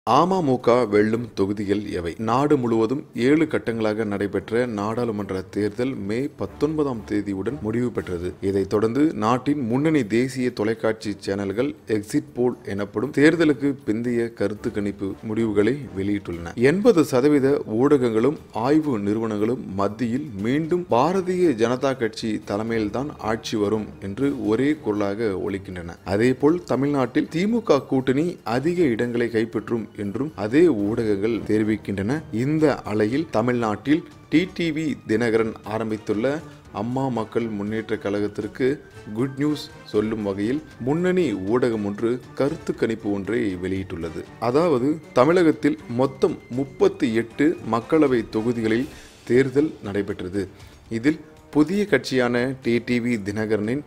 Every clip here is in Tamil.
அமமுக வெல்லும் தொகுதிகள் எவை நாடு முழுவதும் ஏழு கட்டங்களாக நடைபெற்ற நாடாளுமன்ற தேர்தல் மே பத்தொன்பதாம் தேதியுடன் முடிவு பெற்றது இதைத் தொடர்ந்து நாட்டின் முன்னணி தேசிய தொலைக்காட்சி சேனல்கள் எக்ஸிட் போல் எனப்படும் தேர்தலுக்கு பிந்தைய கருத்து கணிப்பு முடிவுகளை வெளியிட்டுள்ளன எண்பது சதவீத ஊடகங்களும் ஆய்வு நிறுவனங்களும் மத்தியில் மீண்டும் பாரதிய ஜனதா கட்சி தலைமையில்தான் ஆட்சி வரும் என்று ஒரே குரலாக ஒலிக்கின்றன அதேபோல் தமிழ்நாட்டில் திமுக கூட்டணி அதிக இடங்களை கைப்பற்றும் என்றும் அதே ஊடகங்கள் தெரிவிக்கின்றன இந்த அலையில் தமிழ்நாட்டில் டிடிவி தினகரன் ஆரம்பித்துள்ள அம்மா மக்கள் முன்னேற்ற கழகத்திற்கு குட் நியூஸ் சொல்லும் வகையில் முன்னணி ஊடகம் ஒன்று கருத்து கணிப்பு ஒன்றை வெளியிட்டுள்ளது அதாவது தமிழகத்தில் மொத்தம் முப்பத்தி எட்டு மக்களவை தொகுதிகளில் தேர்தல் நடைபெற்றது இதில் புதிய கட்சியான டிடிவி தினகரனின்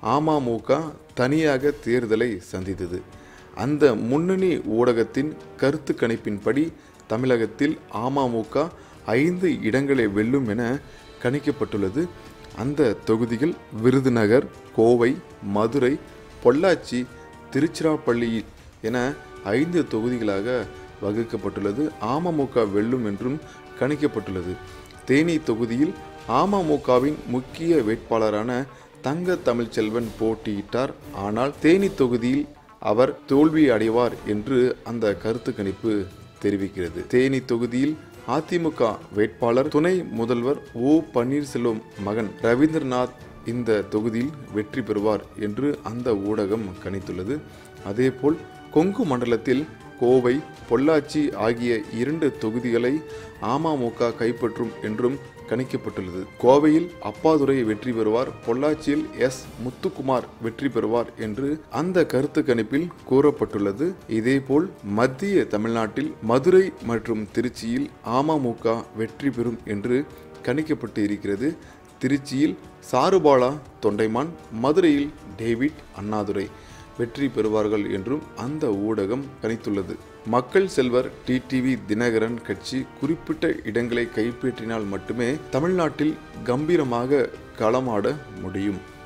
அமமுக தனியாக தேர்தலை சந்தித்தது அந்த முன்னணி ஊடகத்தின் கருத்து கணிப்பின்படி தமிழகத்தில் அமமுக ஐந்து இடங்களை வெல்லும் என கணிக்கப்பட்டுள்ளது அந்த தொகுதிகள் விருதுநகர் கோவை மதுரை பொள்ளாச்சி திருச்சிராப்பள்ளி என ஐந்து தொகுதிகளாக வகுக்கப்பட்டுள்ளது அமமுக வெல்லும் என்றும் கணிக்கப்பட்டுள்ளது தேனி தொகுதியில் அமமுகவின் முக்கிய வேட்பாளரான தங்க தமிழ்ச்செல்வன் போட்டியிட்டார் ஆனால் தேனி தொகுதியில் அவர் தோல்வி அடைவார் என்று அந்த கருத்து கணிப்பு தெரிவிக்கிறது தேனி தொகுதியில் அதிமுக வேட்பாளர் துணை முதல்வர் ஓ பன்னீர்செல்வம் மகன் ரவீந்திரநாத் இந்த தொகுதியில் வெற்றி பெறுவார் என்று அந்த ஊடகம் கணித்துள்ளது அதேபோல் கொங்கு மண்டலத்தில் கோவை பொள்ளாச்சி ஆகிய இரண்டு தொகுதிகளை அமமுக கைப்பற்றும் என்றும் கணிக்கப்பட்டுள்ளது கோவையில் அப்பாதுரை வெற்றி பெறுவார் பொள்ளாச்சியில் எஸ் முத்துக்குமார் வெற்றி பெறுவார் என்று அந்த கருத்து கணிப்பில் கூறப்பட்டுள்ளது இதேபோல் மத்திய தமிழ்நாட்டில் மதுரை மற்றும் திருச்சியில் அமமுக வெற்றி பெறும் என்று கணிக்கப்பட்டு இருக்கிறது திருச்சியில் சாருபாலா தொண்டைமான் மதுரையில் டேவிட் அண்ணாதுரை வெற்றி பெறுவார்கள் என்றும் அந்த ஊடகம் கணித்துள்ளது மக்கள் செல்வர் டிடிவி தினகரன் கட்சி குறிப்பிட்ட இடங்களை கைப்பற்றினால் மட்டுமே தமிழ்நாட்டில் கம்பீரமாக களமாட முடியும்